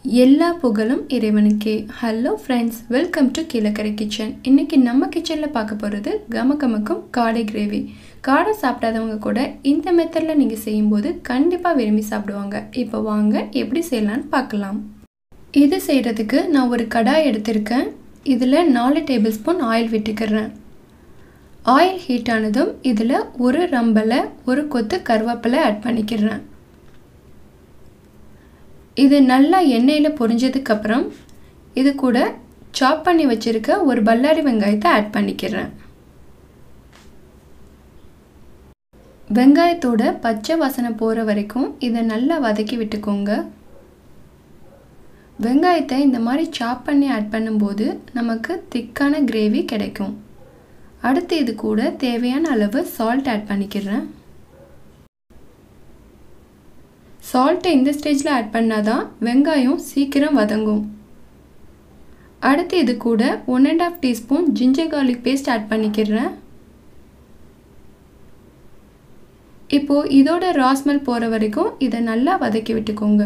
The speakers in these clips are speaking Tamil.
எல்லா புகழும் இறைவனுக்கே hello friends welcome to Kilakarai kitchen இன்றைக்கி நம்ம கிச்சனில் பார்க்க போகிறது கமகமக்கும் காடை கிரேவி காடை சாப்பிடாதவங்க கூட இந்த மெத்தடில் நீங்கள் செய்யும்போது கண்டிப்பாக விரும்பி சாப்பிடுவாங்க இப்போ வாங்க எப்படி செய்யலான்னு பார்க்கலாம் இது செய்கிறதுக்கு நான் ஒரு கடாய் எடுத்திருக்கேன் இதில் நாலு டேபிள் ஸ்பூன் ஆயில் விட்டுக்கிறேன் ஆயில் ஹீட் ஆனதும் இதில் ஒரு ரம்பலை ஒரு கொத்து கருவேப்பிலை ஆட் பண்ணிக்கிறேன் இது நல்லா எண்ணெயில் பொரிஞ்சதுக்கப்புறம் இது கூட சாப் பண்ணி வச்சுருக்க ஒரு பல்லாரி வெங்காயத்தை ஆட் பண்ணிக்கிறேன் வெங்காயத்தோட பச்சை வாசனை போகிற வரைக்கும் இதை நல்லா வதக்கி விட்டுக்கோங்க வெங்காயத்தை இந்த மாதிரி சாப் பண்ணி ஆட் பண்ணும்போது நமக்கு திக்கான கிரேவி கிடைக்கும் அடுத்து இது கூட தேவையான அளவு சால்ட் ஆட் பண்ணிக்கிறேன் சால்ட்டை இந்த ஸ்டேஜில் ஆட் பண்ணால் தான் வெங்காயம் சீக்கிரம் வதங்கும் அடுத்து இது கூட one and half teaspoon ginger garlic paste add பண்ணிக்கிறேன் இப்போது இதோட ராஸ்மெல் போகிற வரைக்கும் இதை நல்லா வதக்கி விட்டுக்கோங்க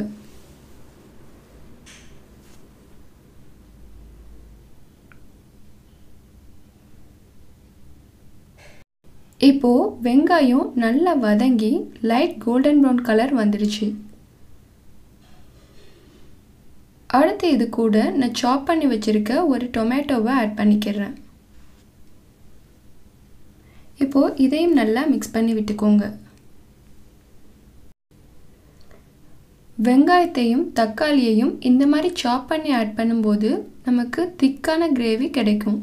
இப்போது வெங்காயம் நல்லா வதங்கி லைட் கோல்டன் ப்ரௌன் கலர் வந்துடுச்சு அடுத்து இது கூட நான் சாப் பண்ணி வச்சுருக்க ஒரு டொமேட்டோவை ஆட் பண்ணிக்கிறேன் இப்போது இதையும் நல்லா மிக்ஸ் பண்ணி விட்டுக்கோங்க வெங்காயத்தையும் தக்காளியையும் இந்த மாதிரி சாப் பண்ணி ஆட் பண்ணும்போது நமக்கு திக்கான கிரேவி கிடைக்கும்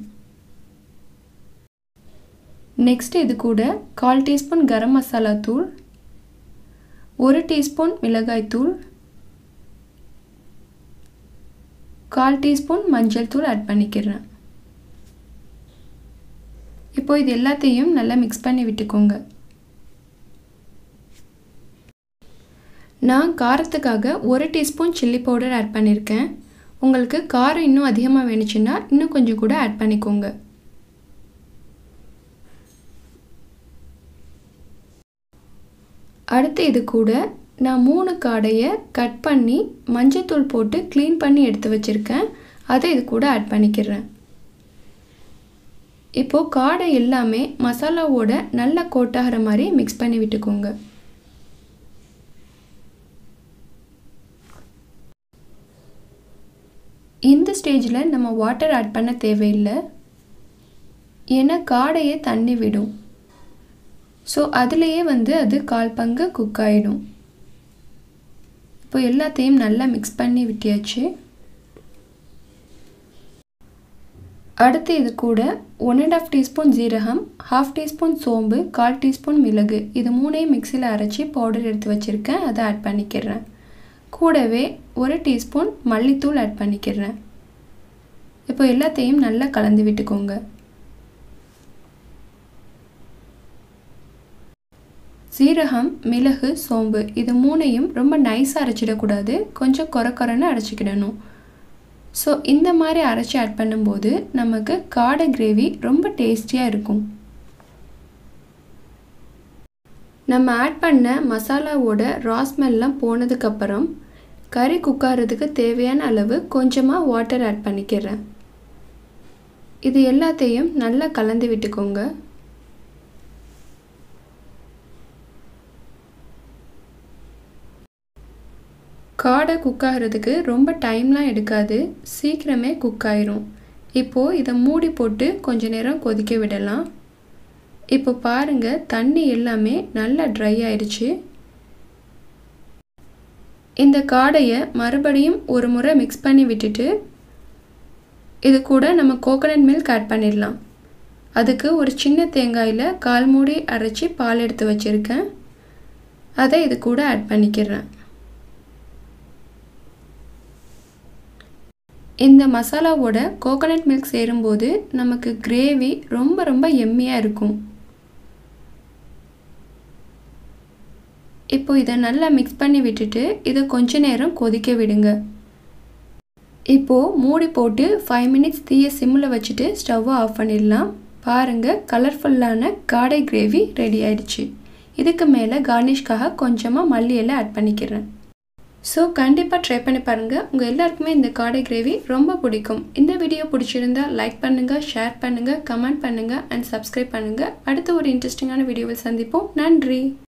நெக்ஸ்ட் இது கூட கால் டீஸ்பூன் கரம் மசாலா தூள் ஒரு டீஸ்பூன் மிளகாய் தூள் கால் டீஸ்பூன் மஞ்சள் தூள் ஆட் பண்ணிக்கிறேன் இப்போ இது எல்லாத்தையும் நல்லா மிக்ஸ் பண்ணி விட்டுக்கோங்க நான் காரத்துக்காக ஒரு டீஸ்பூன் சில்லி பவுடர் ஆட் பண்ணியிருக்கேன் உங்களுக்கு காரம் இன்னும் அதிகமாக வேணுச்சுன்னா இன்னும் கொஞ்சம் கூட ஆட் பண்ணிக்கோங்க அடுத்து இது கூட நான் மூணு காடையை கட் பண்ணி மஞ்சத்தூள் போட்டு க்ளீன் பண்ணி எடுத்து வச்சுருக்கேன் அதை இது கூட ஆட் பண்ணிக்கிறேன் இப்போது காடை எல்லாமே மசாலாவோட நல்லா கோட்டாகிற மாதிரி மிக்ஸ் பண்ணி விட்டுக்கோங்க இந்த ஸ்டேஜில் நம்ம வாட்டர் ஆட் பண்ண தேவையில்லை ஏன்னா காடையே தண்ணி விடும் ஸோ அதுலேயே வந்து அது கால் பங்கு குக் ஆகிடும் இப்போ எல்லாத்தையும் நல்லா மிக்ஸ் பண்ணி விட்டியாச்சு அடுத்து இது கூட ஒன் அண்ட் ஆஃப் டீஸ்பூன் ஜீரகம் ஹாஃப் டீஸ்பூன் சோம்பு கால் டீஸ்பூன் மிளகு இது மூணையும் மிக்சியில் அரைச்சி பவுடர் எடுத்து வச்சுருக்கேன் அதை ஆட் பண்ணிக்கிறேன் கூடவே ஒரு டீஸ்பூன் மல்லித்தூள் ஆட் பண்ணிக்கிறேன் இப்போ எல்லாத்தையும் நல்லா கலந்து விட்டுக்கோங்க சீரகம் மிளகு சோம்பு இது மூணையும் ரொம்ப நைஸாக அரைச்சிடக்கூடாது கொஞ்சம் குறை குறைன்னு அரைச்சிக்கிடணும் ஸோ இந்த மாதிரி அரைச்சி ஆட் பண்ணும்போது நமக்கு காடை கிரேவி ரொம்ப டேஸ்டியாக இருக்கும் நம்ம ஆட் பண்ண மசாலாவோட ராஸ்மெல்லாம் போனதுக்கப்புறம் கறி குக் ஆகிறதுக்கு தேவையான அளவு கொஞ்சமாக வாட்டர் ஆட் பண்ணிக்கிறேன் இது எல்லாத்தையும் நல்லா கலந்து விட்டுக்கோங்க காடை குக் ஆகிறதுக்கு ரொம்ப டைம்லாம் எடுக்காது சீக்கிரமே குக் ஆயிரும் இப்போது இதை மூடி போட்டு கொஞ்ச நேரம் கொதிக்க விடலாம் இப்போ பாருங்கள் தண்ணி எல்லாமே நல்லா ட்ரை ஆயிடுச்சு இந்த காடையை மறுபடியும் ஒரு முறை மிக்ஸ் பண்ணி விட்டுட்டு இது கூட நம்ம கோகனட் மில்க் ஆட் பண்ணிடலாம் அதுக்கு ஒரு சின்ன தேங்காயில் கால் மூடி அரைச்சி பால் எடுத்து வச்சுருக்கேன் அதை இது கூட ஆட் பண்ணிக்கிறேன் இந்த மசாலாவோட கோகனட் மில்க் சேரும்போது நமக்கு கிரேவி ரொம்ப ரொம்ப எம்மியாக இருக்கும் இப்போ இதை நல்லா மிக்ஸ் பண்ணி விட்டுட்டு இதை கொஞ்ச நேரம் கொதிக்க விடுங்க இப்போது மூடி போட்டு ஃபைவ் மினிட்ஸ் தீய சிம்மில் வச்சுட்டு ஸ்டவ்வை ஆஃப் பண்ணிடலாம் பாருங்கள் கலர்ஃபுல்லான காடை கிரேவி ரெடி ஆயிடுச்சு இதுக்கு மேலே கார்னிஷ்காக கொஞ்சமாக மல்லி இலை ஆட் பண்ணிக்கிறேன் ஸோ கண்டிப்பாக ட்ரை பண்ணி பாருங்கள் உங்கள் எல்லாருக்குமே இந்த காடை கிரேவி ரொம்ப பிடிக்கும் இந்த வீடியோ பிடிச்சிருந்தா லைக் பண்ணுங்கள் ஷேர் பண்ணுங்கள் கமெண்ட் பண்ணுங்கள் அண்ட் சப்ஸ்கிரைப் பண்ணுங்கள் அடுத்த ஒரு இன்ட்ரெஸ்டிங்கான வீடியோவில் சந்திப்போம் நன்றி